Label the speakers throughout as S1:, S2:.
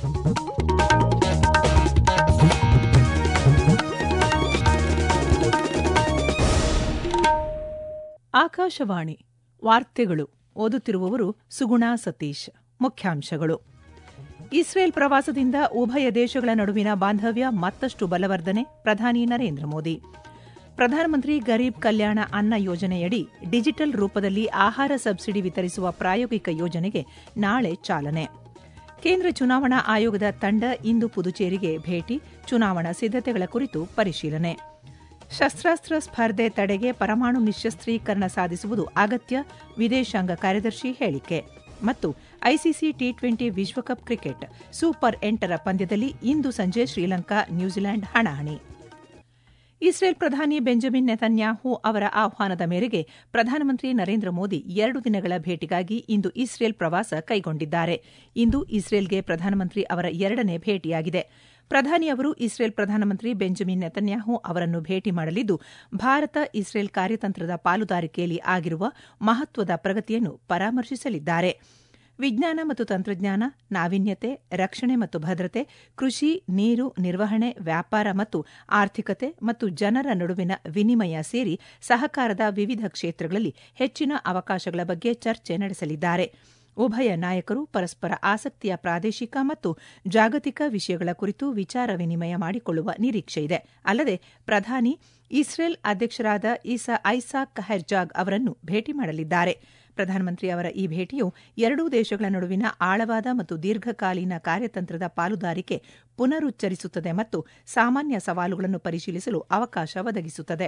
S1: ಆಕಾಶವಾಣಿ ವಾರ್ತೆಗಳು ಓದುತ್ತಿರುವವರು ಸುಗುಣಾ ಸತೀಶ್ ಮುಖ್ಯಾಂಶಗಳು ಇಸ್ರೇಲ್ ಪ್ರವಾಸದಿಂದ ಉಭಯ ದೇಶಗಳ ನಡುವಿನ ಬಾಂಧವ್ಯ ಮತ್ತಷ್ಟು ಬಲವರ್ಧನೆ ಪ್ರಧಾನಿ ನರೇಂದ್ರ ಮೋದಿ ಪ್ರಧಾನಮಂತ್ರಿ ಗರೀಬ್ ಕಲ್ಯಾಣ ಅನ್ನ ಯೋಜನೆಯಡಿ ಡಿಜಿಟಲ್ ರೂಪದಲ್ಲಿ ಆಹಾರ ಸಬ್ಸಿಡಿ ವಿತರಿಸುವ ಪ್ರಾಯೋಗಿಕ ಯೋಜನೆಗೆ ನಾಳೆ ಚಾಲನೆ ಕೇಂದ್ರ ಚುನಾವಣಾ ಆಯೋಗದ ತಂಡ ಇಂದು ಪುದುಚೇರಿಗೆ ಭೇಟಿ ಚುನಾವಣಾ ಸಿದ್ದತೆಗಳ ಕುರಿತು ಪರಿಶೀಲನೆ ಶಸ್ತ್ರಾಸ್ತ್ರ ಸ್ಪರ್ಧೆ ತಡೆಗೆ ಪರಮಾಣು ನಿಶಸ್ತ್ರೀಕರಣ ಸಾಧಿಸುವುದು ಅಗತ್ಯ ವಿದೇಶಾಂಗ ಕಾರ್ಯದರ್ಶಿ ಹೇಳಿಕೆ ಮತ್ತು ಐಸಿಸಿ ಟಿ ಟ್ವೆಂಟಿ ವಿಶ್ವಕಪ್ ಕ್ರಿಕೆಟ್ ಸೂಪರ್ ಎಂಟರ ಪಂದ್ಯದಲ್ಲಿ ಇಂದು ಸಂಜೆ ಶ್ರೀಲಂಕಾ ನ್ಯೂಜಿಲೆಂಡ್ ಹಣಾಹಣಿ ಇಸ್ರೇಲ್ ಪ್ರಧಾನಿ ಬೆಂಜಮಿನ್ ನೆತನ್ಯಾಹು ಅವರ ಆಹ್ವಾನದ ಮೇರೆಗೆ ಪ್ರಧಾನಮಂತ್ರಿ ನರೇಂದ್ರ ಮೋದಿ ಎರಡು ದಿನಗಳ ಭೇಟಿಗಾಗಿ ಇಂದು ಇಸ್ರೇಲ್ ಪ್ರವಾಸ ಕೈಗೊಂಡಿದ್ದಾರೆ ಇಂದು ಇಸ್ರೇಲ್ಗೆ ಪ್ರಧಾನಮಂತ್ರಿ ಅವರ ಎರಡನೇ ಭೇಟಿಯಾಗಿದೆ ಪ್ರಧಾನಿ ಅವರು ಇಸ್ರೇಲ್ ಪ್ರಧಾನಮಂತ್ರಿ ಬೆಂಜಮಿನ್ ನೆತನ್ಯಾಹು ಅವರನ್ನು ಭೇಟಿ ಮಾಡಲಿದ್ದು ಭಾರತ ಇಸ್ರೇಲ್ ಕಾರ್ಯತಂತ್ರದ ಪಾಲುದಾರಿಕೆಯಲ್ಲಿ ಆಗಿರುವ ಮಹತ್ವದ ಪ್ರಗತಿಯನ್ನು ಪರಾಮರ್ಶಿಸಲಿದ್ದಾರೆ ವಿಜ್ಞಾನ ಮತ್ತು ತಂತ್ರಜ್ಞಾನ ನಾವೀನ್ಯತೆ ರಕ್ಷಣೆ ಮತ್ತು ಭದ್ರತೆ ಕೃಷಿ ನೀರು ನಿರ್ವಹಣೆ ವ್ಯಾಪಾರ ಮತ್ತು ಆರ್ಥಿಕತೆ ಮತ್ತು ಜನರ ನಡುವಿನ ವಿನಿಮಯ ಸೇರಿ ಸಹಕಾರದ ವಿವಿಧ ಕ್ಷೇತ್ರಗಳಲ್ಲಿ ಹೆಚ್ಚಿನ ಅವಕಾಶಗಳ ಬಗ್ಗೆ ಚರ್ಚೆ ನಡೆಸಲಿದ್ದಾರೆ ಉಭಯ ನಾಯಕರು ಪರಸ್ಪರ ಆಸಕ್ತಿಯ ಪ್ರಾದೇಶಿಕ ಮತ್ತು ಜಾಗತಿಕ ವಿಷಯಗಳ ಕುರಿತು ವಿಚಾರ ವಿನಿಮಯ ಮಾಡಿಕೊಳ್ಳುವ ನಿರೀಕ್ಷೆಯಿದೆ ಅಲ್ಲದೆ ಪ್ರಧಾನಿ ಇಸ್ರೇಲ್ ಅಧ್ಯಕ್ಷರಾದ ಇಸಾ ಐಸಾಕ್ ಹೆರ್ಜಾಗ್ ಅವರನ್ನು ಭೇಟಿ ಮಾಡಲಿದ್ದಾರೆ ಪ್ರಧಾನಮಂತ್ರಿ ಅವರ ಈ ಭೇಟಿಯು ಎರಡೂ ದೇಶಗಳ ನಡುವಿನ ಆಳವಾದ ಮತ್ತು ದೀರ್ಘಕಾಲೀನ ಕಾರ್ಯತಂತ್ರದ ಪಾಲುದಾರಿಕೆ ಪುನರುಚ್ಚರಿಸುತ್ತದೆ ಮತ್ತು ಸಾಮಾನ್ಯ ಸವಾಲುಗಳನ್ನು ಪರಿಶೀಲಿಸಲು ಅವಕಾಶ ಒದಗಿಸುತ್ತದೆ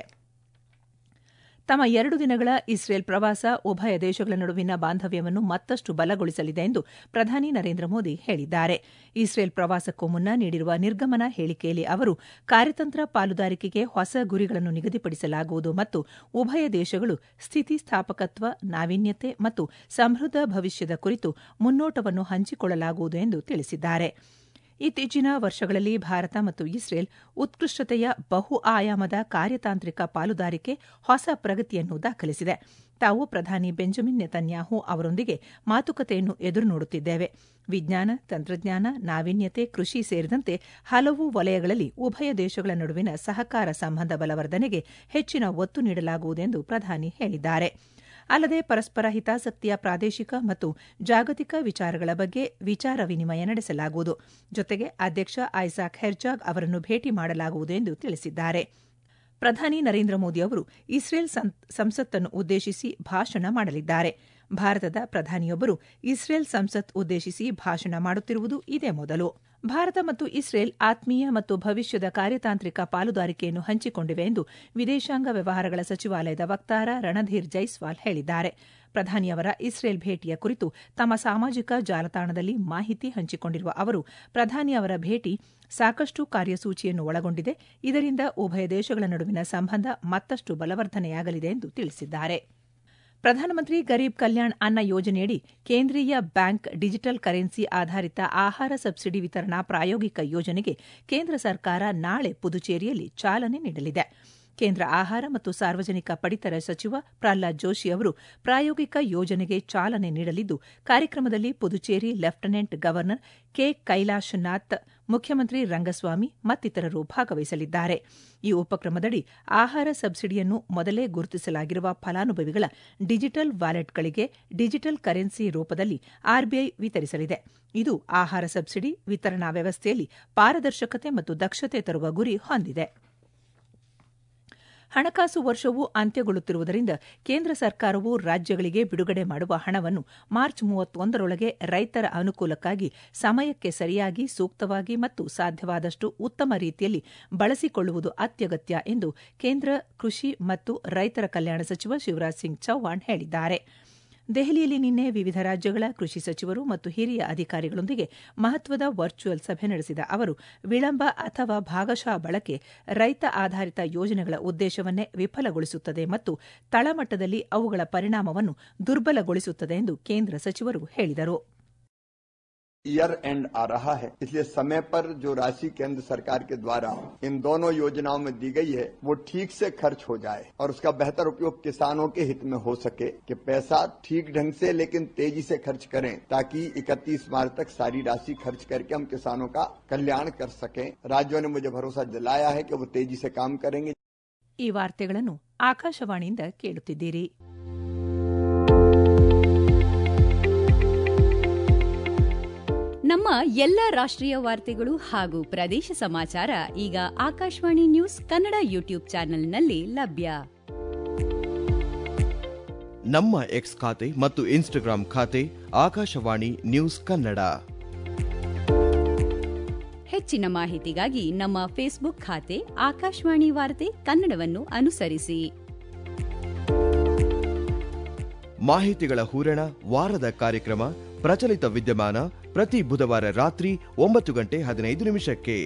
S1: ತಮ್ಮ ಎರಡು ದಿನಗಳ ಇಸ್ರೇಲ್ ಪ್ರವಾಸ ಉಭಯ ದೇಶಗಳ ನಡುವಿನ ಬಾಂಧವ್ಯವನ್ನು ಮತ್ತಷ್ಟು ಬಲಗೊಳಿಸಲಿದೆ ಎಂದು ಪ್ರಧಾನಿ ನರೇಂದ್ರ ಮೋದಿ ಹೇಳಿದ್ದಾರೆ ಇಸ್ರೇಲ್ ಪ್ರವಾಸಕ್ಕೂ ಮುನ್ನ ನೀಡಿರುವ ನಿರ್ಗಮನ ಹೇಳಿಕೆಯಲ್ಲಿ ಅವರು ಕಾರ್ಯತಂತ್ರ ಪಾಲುದಾರಿಕೆಗೆ ಹೊಸ ಗುರಿಗಳನ್ನು ನಿಗದಿಪಡಿಸಲಾಗುವುದು ಮತ್ತು ಉಭಯ ದೇಶಗಳು ಸ್ಥಿತಿಸ್ಥಾಪಕತ್ವ ನಾವೀನ್ಯತೆ ಮತ್ತು ಸಮೃದ್ಧ ಭವಿಷ್ಯದ ಕುರಿತು ಮುನ್ನೋಟವನ್ನು ಹಂಚಿಕೊಳ್ಳಲಾಗುವುದು ಎಂದು ತಿಳಿಸಿದ್ದಾರೆ ಇತ್ತೀಚಿನ ವರ್ಷಗಳಲ್ಲಿ ಭಾರತ ಮತ್ತು ಇಸ್ರೇಲ್ ಉತ್ಕೃಷ್ಟತೆಯ ಬಹು ಆಯಾಮದ ಕಾರ್ಯತಾಂತ್ರಿಕ ಪಾಲುದಾರಿಕೆ ಹೊಸ ಪ್ರಗತಿಯನ್ನು ದಾಖಲಿಸಿದೆ ತಾವು ಪ್ರಧಾನಿ ಬೆಂಜಮಿನ್ ನೆತನ್ಯಾಹು ಅವರೊಂದಿಗೆ ಮಾತುಕತೆಯನ್ನು ಎದುರು ನೋಡುತ್ತಿದ್ದೇವೆ ವಿಜ್ಞಾನ ತಂತ್ರಜ್ಞಾನ ನಾವೀನ್ಯತೆ ಕೃಷಿ ಸೇರಿದಂತೆ ಹಲವು ವಲಯಗಳಲ್ಲಿ ಉಭಯ ದೇಶಗಳ ನಡುವಿನ ಸಹಕಾರ ಸಂಬಂಧ ಬಲವರ್ಧನೆಗೆ ಹೆಚ್ಚಿನ ಒತ್ತು ನೀಡಲಾಗುವುದೆಂದು ಪ್ರಧಾನಿ ಹೇಳಿದ್ದಾರೆ ಅಲ್ಲದೆ ಪರಸ್ಪರ ಹಿತಾಸಕ್ತಿಯ ಪ್ರಾದೇಶಿಕ ಮತ್ತು ಜಾಗತಿಕ ವಿಚಾರಗಳ ಬಗ್ಗೆ ವಿಚಾರ ವಿನಿಮಯ ನಡೆಸಲಾಗುವುದು ಜೊತೆಗೆ ಅಧ್ಯಕ್ಷ ಐಸಾಕ್ ಹೆರ್ಜಾಗ್ ಅವರನ್ನು ಭೇಟಿ ಮಾಡಲಾಗುವುದು ಎಂದು ತಿಳಿಸಿದ್ದಾರೆ ಪ್ರಧಾನಿ ನರೇಂದ್ರ ಮೋದಿ ಅವರು ಇಸ್ರೇಲ್ ಸಂಸತ್ತನ್ನು ಉದ್ದೇಶಿಸಿ ಭಾಷಣ ಮಾಡಲಿದ್ದಾರೆ ಭಾರತದ ಪ್ರಧಾನಿಯೊಬ್ಬರು ಇಸ್ರೇಲ್ ಸಂಸತ್ ಉದ್ದೇಶಿಸಿ ಭಾಷಣ ಮಾಡುತ್ತಿರುವುದು ಇದೇ ಮೊದಲು ಭಾರತ ಮತ್ತು ಇಸ್ರೇಲ್ ಆತ್ಮೀಯ ಮತ್ತು ಭವಿಷ್ಯದ ಕಾರ್ಯತಾಂತ್ರಿಕ ಪಾಲುದಾರಿಕೆಯನ್ನು ಹಂಚಿಕೊಂಡಿವೆ ಎಂದು ವಿದೇಶಾಂಗ ವ್ಯವಹಾರಗಳ ಸಚಿವಾಲಯದ ವಕ್ತಾರ ರಣಧೀರ್ ಜೈಸ್ವಾಲ್ ಹೇಳಿದ್ದಾರೆ ಪ್ರಧಾನಿಯವರ ಇಸ್ರೇಲ್ ಭೇಟಿಯ ಕುರಿತು ತಮ್ಮ ಸಾಮಾಜಿಕ ಜಾಲತಾಣದಲ್ಲಿ ಮಾಹಿತಿ ಹಂಚಿಕೊಂಡಿರುವ ಅವರು ಪ್ರಧಾನಿ ಅವರ ಭೇಟಿ ಸಾಕಷ್ಟು ಕಾರ್ಯಸೂಚಿಯನ್ನು ಒಳಗೊಂಡಿದೆ ಇದರಿಂದ ಉಭಯ ದೇಶಗಳ ನಡುವಿನ ಸಂಬಂಧ ಮತ್ತಷ್ಟು ಬಲವರ್ಧನೆಯಾಗಲಿದೆ ಎಂದು ತಿಳಿಸಿದ್ದಾರೆ ಪ್ರಧಾನಮಂತ್ರಿ ಗರೀಬ್ ಕಲ್ಯಾಣ್ ಅನ್ನ ಯೋಜನೆಯಡಿ ಕೇಂದ್ರೀಯ ಬ್ಯಾಂಕ್ ಡಿಜಿಟಲ್ ಕರೆನ್ಸಿ ಆಧಾರಿತ ಆಹಾರ ಸಬ್ಸಿಡಿ ವಿತರಣಾ ಪ್ರಾಯೋಗಿಕ ಯೋಜನೆಗೆ ಕೇಂದ್ರ ಸರ್ಕಾರ ನಾಳೆ ಪುದುಚೇರಿಯಲ್ಲಿ ಚಾಲನೆ ನೀಡಲಿದೆ ಕೇಂದ್ರ ಆಹಾರ ಮತ್ತು ಸಾರ್ವಜನಿಕ ಪಡಿತರ ಸಚಿವ ಪ್ರಹ್ಲಾದ್ ಜೋಶಿ ಅವರು ಪ್ರಾಯೋಗಿಕ ಯೋಜನೆಗೆ ಚಾಲನೆ ನೀಡಲಿದ್ದು ಕಾರ್ಯಕ್ರಮದಲ್ಲಿ Puducherry lieutenant governor K Kailashnath ಮುಖ್ಯಮಂತ್ರಿ ರಂಗಸ್ವಾಮಿ ಮತ್ತಿತರರು ಭಾಗವಹಿಸಲಿದ್ದಾರೆ ಈ ಉಪಕ್ರಮದಡಿ ಆಹಾರ ಸಬ್ಸಿಡಿಯನ್ನು ಮೊದಲೇ ಗುರುತಿಸಲಾಗಿರುವ ಫಲಾನುಭವಿಗಳ ಡಿಜಿಟಲ್ ವ್ಯಾಲೆಟ್ಗಳಿಗೆ ಡಿಜಿಟಲ್ ಕರೆನ್ಸಿ ರೂಪದಲ್ಲಿ ಆರ್ಬಿಐ ವಿತರಿಸಲಿದೆ ಇದು ಆಹಾರ ಸಬ್ಸಿಡಿ ವಿತರಣಾ ವ್ಯವಸ್ಥೆಯಲ್ಲಿ ಪಾರದರ್ಶಕತೆ ಮತ್ತು ದಕ್ಷತೆ ತರುವ ಗುರಿ ಹೊಂದಿದೆ ಹಣಕಾಸು ವರ್ಷವು ಅಂತ್ಯಗೊಳ್ಳುತ್ತಿರುವುದರಿಂದ ಕೇಂದ್ರ ಸರ್ಕಾರವು ರಾಜ್ಯಗಳಿಗೆ ಬಿಡುಗಡೆ ಮಾಡುವ ಹಣವನ್ನು ಮಾರ್ಚ್ ಮೂವತ್ತೊಂದರೊಳಗೆ ರೈತರ ಅನುಕೂಲಕ್ಕಾಗಿ ಸಮಯಕ್ಕೆ ಸರಿಯಾಗಿ ಸೂಕ್ತವಾಗಿ ಮತ್ತು ಸಾಧ್ಯವಾದಷ್ಟು ಉತ್ತಮ ರೀತಿಯಲ್ಲಿ ಬಳಸಿಕೊಳ್ಳುವುದು ಅತ್ಯಗತ್ಯ ಎಂದು ಕೇಂದ್ರ ಕೃಷಿ ಮತ್ತು ರೈತರ ಕಲ್ಯಾಣ ಸಚಿವ ಶಿವರಾಜ್ ಸಿಂಗ್ ಚೌಹಾಣ್ ಹೇಳಿದ್ದಾರೆ ದೆಹಲಿಯಲ್ಲಿ ನಿನ್ನೆ ವಿವಿಧ ರಾಜ್ಯಗಳ ಕೃಷಿ ಸಚಿವರು ಮತ್ತು ಹಿರಿಯ ಅಧಿಕಾರಿಗಳೊಂದಿಗೆ ಮಹತ್ವದ ವರ್ಚುವಲ್ ಸಭೆ ನಡೆಸಿದ ಅವರು ವಿಳಂಬ ಅಥವಾ ಭಾಗಶಃ ಬಳಕೆ ರೈತ ಆಧಾರಿತ ಯೋಜನೆಗಳ ಉದ್ದೇಶವನ್ನೇ ವಿಫಲಗೊಳಿಸುತ್ತದೆ ಮತ್ತು ತಳಮಟ್ಟದಲ್ಲಿ ಅವುಗಳ ಪರಿಣಾಮವನ್ನು ದುರ್ಬಲಗೊಳಿಸುತ್ತದೆ ಎಂದು ಕೇಂದ್ರ ಸಚಿವರು ಹೇಳಿದರು
S2: ईयर एंड आ रहा है इसलिए समय पर जो राशि केंद्र सरकार के द्वारा इन दोनों योजनाओं में दी गई है वो ठीक से खर्च हो जाए और उसका बेहतर उपयोग किसानों के हित में हो सके कि पैसा ठीक ढंग से लेकिन तेजी से खर्च करें ताकि 31 मार्च तक सारी राशि खर्च करके हम किसानों का कल्याण कर सकें राज्यों ने मुझे भरोसा दिलाया है कि वो तेजी से काम करेंगे
S1: ಈ ವಾರ್ತೆಗಳನ್ನು ಆಕಾಶವಾಣಿಯಿಂದ ಕೇಳುತ್ತಿದ್ದೀರಿ
S3: ನಮ್ಮ ಎಲ್ಲ ರಾಷ್ಟ್ರೀಯ ವಾರ್ತೆಗಳು ಹಾಗೂ ಪ್ರದೇಶ ಸಮಾಚಾರ ಈಗ ಆಕಾಶವಾಣಿ ನ್ಯೂಸ್ ಕನ್ನಡ ಯೂಟ್ಯೂಬ್ ಚಾನೆಲ್ನಲ್ಲಿ ಲಭ್ಯ
S4: ನಮ್ಮ ಎಕ್ಸ್ ಖಾತೆ ಮತ್ತು ಇನ್ಸ್ಟಾಗ್ರಾಂ ಖಾತೆ ಆಕಾಶವಾಣಿ ನ್ಯೂಸ್ ಕನ್ನಡ
S3: ಹೆಚ್ಚಿನ ಮಾಹಿತಿಗಾಗಿ ನಮ್ಮ ಫೇಸ್ಬುಕ್ ಖಾತೆ ಆಕಾಶವಾಣಿ ವಾರ್ತೆ ಕನ್ನಡವನ್ನು ಅನುಸರಿಸಿ
S4: ಮಾಹಿತಿಗಳ ಹೂರಣ ವಾರದ ಕಾರ್ಯಕ್ರಮ ಪ್ರಚಲಿತ ವಿದ್ಯಮಾನ ಪ್ರತಿ ಬುಧವಾರ ರಾತ್ರಿ ಒಂಬತ್ತು ಗಂಟೆ ಹದಿನೈದು ನಿಮಿಷಕ್ಕೆ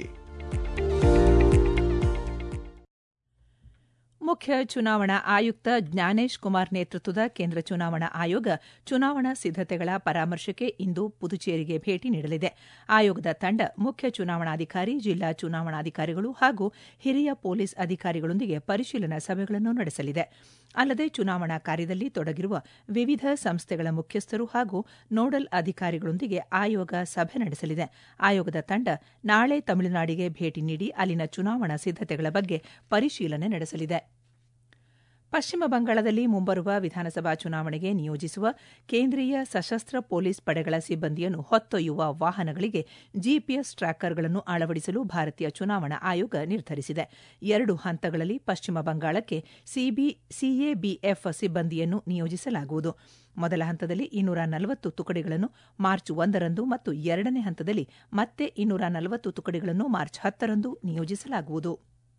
S1: ಮುಖ್ಯ ಚುನಾವಣಾ ಆಯುಕ್ತ ಜ್ಞಾನೇಶ್ ಕುಮಾರ್ ನೇತೃತ್ವದ ಕೇಂದ್ರ ಚುನಾವಣಾ ಆಯೋಗ ಚುನಾವಣಾ ಸಿದ್ದತೆಗಳ ಪರಾಮರ್ಶೆಗೆ ಇಂದು ಪುದುಚೇರಿಗೆ ಭೇಟಿ ನೀಡಲಿದೆ ಆಯೋಗದ ತಂಡ ಮುಖ್ಯ ಚುನಾವಣಾಧಿಕಾರಿ ಜಿಲ್ಲಾ ಚುನಾವಣಾಧಿಕಾರಿಗಳು ಹಾಗೂ ಹಿರಿಯ ಪೊಲೀಸ್ ಅಧಿಕಾರಿಗಳೊಂದಿಗೆ ಪರಿಶೀಲನಾ ಸಭೆಗಳನ್ನು ನಡೆಸಲಿದೆ ಅಲ್ಲದೆ ಚುನಾವಣಾ ಕಾರ್ಯದಲ್ಲಿ ತೊಡಗಿರುವ ವಿವಿಧ ಸಂಸ್ಥೆಗಳ ಮುಖ್ಯಸ್ಥರು ಹಾಗೂ ನೋಡಲ್ ಅಧಿಕಾರಿಗಳೊಂದಿಗೆ ಆಯೋಗ ಸಭೆ ನಡೆಸಲಿದೆ ಆಯೋಗದ ತಂಡ ನಾಳೆ ತಮಿಳುನಾಡಿಗೆ ಭೇಟಿ ನೀಡಿ ಅಲ್ಲಿನ ಚುನಾವಣಾ ಸಿದ್ದತೆಗಳ ಬಗ್ಗೆ ಪರಿಶೀಲನೆ ನಡೆಸಲಿದೆ ಪಶ್ಚಿಮ ಬಂಗಾಳದಲ್ಲಿ ಮುಂಬರುವ ವಿಧಾನಸಭಾ ಚುನಾವಣೆಗೆ ನಿಯೋಜಿಸುವ ಕೇಂದ್ರೀಯ ಸಶಸ್ತ್ರ ಪೊಲೀಸ್ ಪಡೆಗಳ ಸಿಬ್ಬಂದಿಯನ್ನು ಹೊತ್ತೊಯ್ಯುವ ವಾಹನಗಳಿಗೆ ಜಿಪಿಎಸ್ ಟ್ರ್ಯಾಕರ್ಗಳನ್ನು ಅಳವಡಿಸಲು ಭಾರತೀಯ ಚುನಾವಣಾ ಆಯೋಗ ನಿರ್ಧರಿಸಿದೆ ಎರಡು ಹಂತಗಳಲ್ಲಿ ಪಶ್ಚಿಮ ಬಂಗಾಳಕ್ಕೆ ಸಿಎಬಿಎಫ್ ಸಿಬ್ಬಂದಿಯನ್ನು ನಿಯೋಜಿಸಲಾಗುವುದು ಮೊದಲ ಹಂತದಲ್ಲಿ ಇನ್ನೂರ ನಲವತ್ತು ತುಕಡಿಗಳನ್ನು ಮಾರ್ಚ್ ಒಂದರಂದು ಮತ್ತು ಎರಡನೇ ಹಂತದಲ್ಲಿ ಮತ್ತೆ ಇನ್ನೂರ ನಲವತ್ತು ತುಕಡಿಗಳನ್ನು ಮಾರ್ಚ್ ಹತ್ತರಂದು ನಿಯೋಜಿಸಲಾಗುವುದು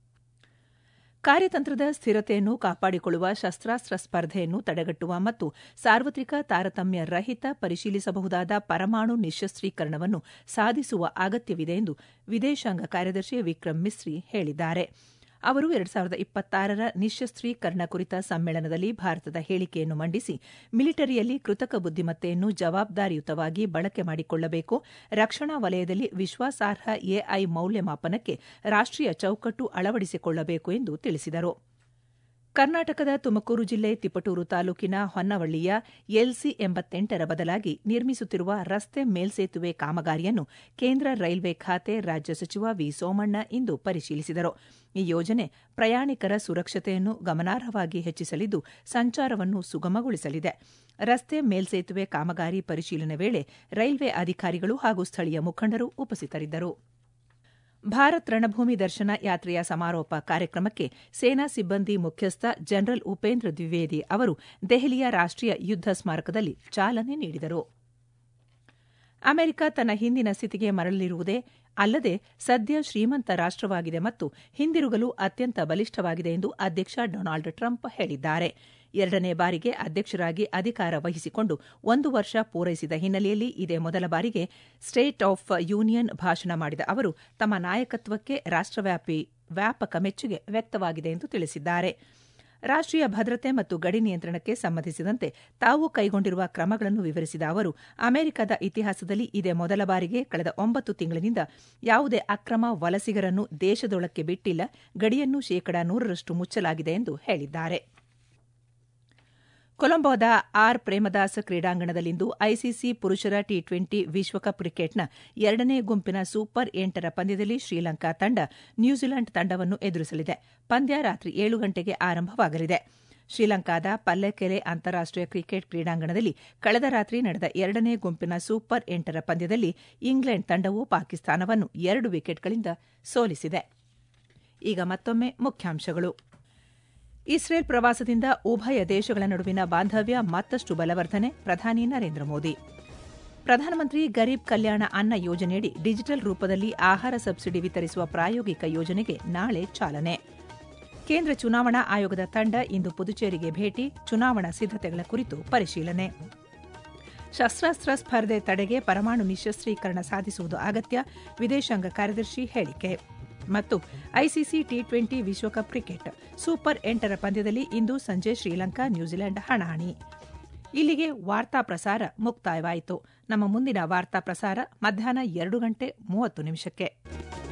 S1: ಕಾರ್ಯತಂತ್ರದ ಸ್ಥಿರತೆಯನ್ನು ಕಾಪಾಡಿಕೊಳ್ಳುವ ಶಸ್ತ್ರಾಸ್ತ್ರ ಸ್ಪರ್ಧೆಯನ್ನು ತಡೆಗಟ್ಟುವ ಮತ್ತು ಸಾರ್ವತ್ರಿಕ ತಾರತಮ್ಯ ರಹಿತ ಪರಿಶೀಲಿಸಬಹುದಾದ ಪರಮಾಣು ನಿಶಸ್ತ್ರೀಕರಣವನ್ನು ಸಾಧಿಸುವ ಅಗತ್ಯವಿದೆ ಎಂದು ವಿದೇಶಾಂಗ ಕಾರ್ಯದರ್ಶಿ ವಿಕ್ರಮ್ ಮಿಸ್ರಿ ಹೇಳಿದ್ದಾರೆ ಅವರು ಎರಡು ಸಾವಿರದ ಇಪ್ಪತ್ತಾರರ ನಿಶಸ್ತ್ರೀಕರಣ ಕುರಿತ ಸಮ್ಮೇಳನದಲ್ಲಿ ಭಾರತದ ಹೇಳಿಕೆಯನ್ನು ಮಂಡಿಸಿ ಮಿಲಿಟರಿಯಲ್ಲಿ ಕೃತಕ ಬುದ್ದಿಮತ್ತೆಯನ್ನು ಜವಾಬ್ದಾರಿಯುತವಾಗಿ ಬಳಕೆ ಮಾಡಿಕೊಳ್ಳಬೇಕು ರಕ್ಷಣಾ ವಲಯದಲ್ಲಿ ವಿಶ್ವಾಸಾರ್ಹ ಎಐ ಮೌಲ್ಯಮಾಪನಕ್ಕೆ ರಾಷ್ಟೀಯ ಚೌಕಟ್ಟು ಅಳವಡಿಸಿಕೊಳ್ಳಬೇಕು ಎಂದು ತಿಳಿಸಿದರು ಕರ್ನಾಟಕದ ತುಮಕೂರು ಜಿಲ್ಲೆ ತಿಪಟೂರು ತಾಲೂಕಿನ ಹೊನ್ನವಳ್ಳಿಯ ಎಲ್ಸಿ ಎಂಬತ್ತೆಂಟರ ಬದಲಾಗಿ ನಿರ್ಮಿಸುತ್ತಿರುವ ರಸ್ತೆ ಮೇಲ್ಸೇತುವೆ ಕಾಮಗಾರಿಯನ್ನು ಕೇಂದ್ರ ರೈಲ್ವೆ ಖಾತೆ ರಾಜ್ಯ ಸಚಿವ ವಿ ಸೋಮಣ್ಣ ಇಂದು ಪರಿಶೀಲಿಸಿದರು ಈ ಯೋಜನೆ ಪ್ರಯಾಣಿಕರ ಸುರಕ್ಷತೆಯನ್ನು ಗಮನಾರ್ಹವಾಗಿ ಹೆಚ್ಚಿಸಲಿದ್ದು ಸಂಚಾರವನ್ನು ಸುಗಮಗೊಳಿಸಲಿದೆ ರಸ್ತೆ ಮೇಲ್ಸೇತುವೆ ಕಾಮಗಾರಿ ಪರಿಶೀಲನೆ ವೇಳೆ ರೈಲ್ವೆ ಅಧಿಕಾರಿಗಳು ಹಾಗೂ ಸ್ಥಳೀಯ ಮುಖಂಡರು ಉಪಸ್ಥಿತರಿದ್ದರು ಭಾರತ್ ರಣಭೂಮಿ ದರ್ಶನ ಯಾತ್ರೆಯ ಸಮಾರೋಪ ಕಾರ್ಯಕ್ರಮಕ್ಕೆ ಸೇನಾ ಸಿಬ್ಬಂದಿ ಮುಖ್ಯಸ್ಥ ಜನರಲ್ ಉಪೇಂದ್ರ ದ್ವಿವೇದಿ ಅವರು ದೆಹಲಿಯ ರಾಷ್ಟೀಯ ಯುದ್ದ ಸ್ಮಾರಕದಲ್ಲಿ ಚಾಲನೆ ನೀಡಿದರು ಅಮೆರಿಕ ತನ್ನ ಹಿಂದಿನ ಸ್ಥಿತಿಗೆ ಮರಳಲಿರುವುದೇ ಅಲ್ಲದೆ ಸದ್ಯ ಶ್ರೀಮಂತ ರಾಷ್ಟವಾಗಿದೆ ಮತ್ತು ಹಿಂದಿರುಗಲು ಅತ್ಯಂತ ಬಲಿಷ್ಠವಾಗಿದೆ ಎಂದು ಅಧ್ಯಕ್ಷ ಡೊನಾಲ್ಡ್ ಟ್ರಂಪ್ ಹೇಳಿದ್ದಾರೆ ಎರಡನೇ ಬಾರಿಗೆ ಅಧ್ಯಕ್ಷರಾಗಿ ಅಧಿಕಾರ ವಹಿಸಿಕೊಂಡು ಒಂದು ವರ್ಷ ಪೂರೈಸಿದ ಹಿನ್ನೆಲೆಯಲ್ಲಿ ಇದೇ ಮೊದಲ ಬಾರಿಗೆ ಸ್ಟೇಟ್ ಆಫ್ ಯೂನಿಯನ್ ಭಾಷಣ ಮಾಡಿದ ಅವರು ತಮ್ಮ ನಾಯಕತ್ವಕ್ಕೆ ರಾಷ್ಟವ್ಯಾಪಿ ವ್ಯಾಪಕ ಮೆಚ್ಚುಗೆ ವ್ಯಕ್ತವಾಗಿದೆ ಎಂದು ತಿಳಿಸಿದ್ದಾರೆ ರಾಷ್ಟೀಯ ಭದ್ರತೆ ಮತ್ತು ಗಡಿ ನಿಯಂತ್ರಣಕ್ಕೆ ಸಂಬಂಧಿಸಿದಂತೆ ತಾವು ಕೈಗೊಂಡಿರುವ ಕ್ರಮಗಳನ್ನು ವಿವರಿಸಿದ ಅವರು ಅಮೆರಿಕದ ಇತಿಹಾಸದಲ್ಲಿ ಇದೇ ಮೊದಲ ಬಾರಿಗೆ ಕಳೆದ ಒಂಬತ್ತು ತಿಂಗಳಿನಿಂದ ಯಾವುದೇ ಅಕ್ರಮ ವಲಸಿಗರನ್ನು ದೇಶದೊಳಕ್ಕೆ ಬಿಟ್ಟಿಲ್ಲ ಗಡಿಯನ್ನು ಶೇಕಡಾ ನೂರರಷ್ಟು ಮುಚ್ಚಲಾಗಿದೆ ಎಂದು ಹೇಳಿದ್ದಾರೆ ಕೊಲಂಬೋದ ಆರ್ ಪ್ರೇಮದಾಸ ಕ್ರೀಡಾಂಗಣದಲ್ಲಿಂದು ಐಸಿಸಿ ಪುರುಷರ ಟಿ ಟ್ವೆಂಟಿ ವಿಶ್ವಕಪ್ ಕ್ರಿಕೆಟ್ನ ಎರಡನೇ ಗುಂಪಿನ ಸೂಪರ್ ಎಂಟರ ಪಂದ್ಯದಲ್ಲಿ ಶ್ರೀಲಂಕಾ ತಂಡ ನ್ಯೂಜಿಲೆಂಡ್ ತಂಡವನ್ನು ಎದುರಿಸಲಿದೆ ಪಂದ್ಯ ರಾತ್ರಿ ಏಳು ಗಂಟೆಗೆ ಆರಂಭವಾಗಲಿದೆ ಶ್ರೀಲಂಕಾದ ಪಲ್ಲೆಕೆರೆ ಅಂತಾರಾಷ್ಟೀಯ ಕ್ರಿಕೆಟ್ ಕ್ರೀಡಾಂಗಣದಲ್ಲಿ ಕಳೆದ ರಾತ್ರಿ ನಡೆದ ಎರಡನೇ ಗುಂಪಿನ ಸೂಪರ್ ಎಂಟರ ಪಂದ್ಯದಲ್ಲಿ ಇಂಗ್ಲೆಂಡ್ ತಂಡವು ಪಾಕಿಸ್ತಾನವನ್ನು ಎರಡು ವಿಕೆಟ್ಗಳಿಂದ ಸೋಲಿಸಿದೆ ಈಗ ಮತ್ತೊಮ್ಮೆ ಮುಖ್ಯಾಂಶಗಳು ಇಸ್ರೇಲ್ ಪ್ರವಾಸದಿಂದ ಉಭಯ ದೇಶಗಳ ನಡುವಿನ ಬಾಂಧವ್ಯ ಮತ್ತಷ್ಟು ಬಲವರ್ಧನೆ ಪ್ರಧಾನಿ ನರೇಂದ್ರ ಮೋದಿ ಪ್ರಧಾನಮಂತ್ರಿ ಗರೀಬ್ ಕಲ್ಯಾಣ ಅನ್ನ ಯೋಜನೆಯಡಿ ಡಿಜಿಟಲ್ ರೂಪದಲ್ಲಿ ಆಹಾರ ಸಬ್ಸಿಡಿ ವಿತರಿಸುವ ಪ್ರಾಯೋಗಿಕ ಯೋಜನೆಗೆ ನಾಳೆ ಚಾಲನೆ ಕೇಂದ್ರ ಚುನಾವಣಾ ಆಯೋಗದ ತಂಡ ಇಂದು ಪುದುಚೇರಿಗೆ ಭೇಟಿ ಚುನಾವಣಾ ಸಿದ್ದತೆಗಳ ಕುರಿತು ಪರಿಶೀಲನೆ ಶಸ್ತ್ರಾಸ್ತ್ರ ಸ್ಪರ್ಧೆ ತಡೆಗೆ ಪರಮಾಣು ನಿಶಸ್ತ್ರೀಕರಣ ಸಾಧಿಸುವುದು ಅಗತ್ಯ ವಿದೇಶಾಂಗ ಕಾರ್ಯದರ್ಶಿ ಹೇಳಿಕೆ ಮತ್ತು ಐಸಿಸಿ ಟಿ ಟ್ವೆಂಟಿ ವಿಶ್ವಕಪ್ ಕ್ರಿಕೆಟ್ ಸೂಪರ್ ಎಂಟರ ಪಂದ್ಯದಲ್ಲಿ ಇಂದು ಸಂಜೆ ಶ್ರೀಲಂಕಾ ನ್ಯೂಜಿಲೆಂಡ್ ಹಣಾಹಣಿ ಇಲ್ಲಿಗೆ ವಾರ್ತಾ ಪ್ರಸಾರ ಮುಕ್ತಾಯವಾಯಿತು ನಮ್ಮ ಮುಂದಿನ ವಾರ್ತಾ ಪ್ರಸಾರ ಮಧ್ಯಾಹ್ನ ಎರಡು ಗಂಟೆ ಮೂವತ್ತು ನಿಮಿಷಕ್ಕೆ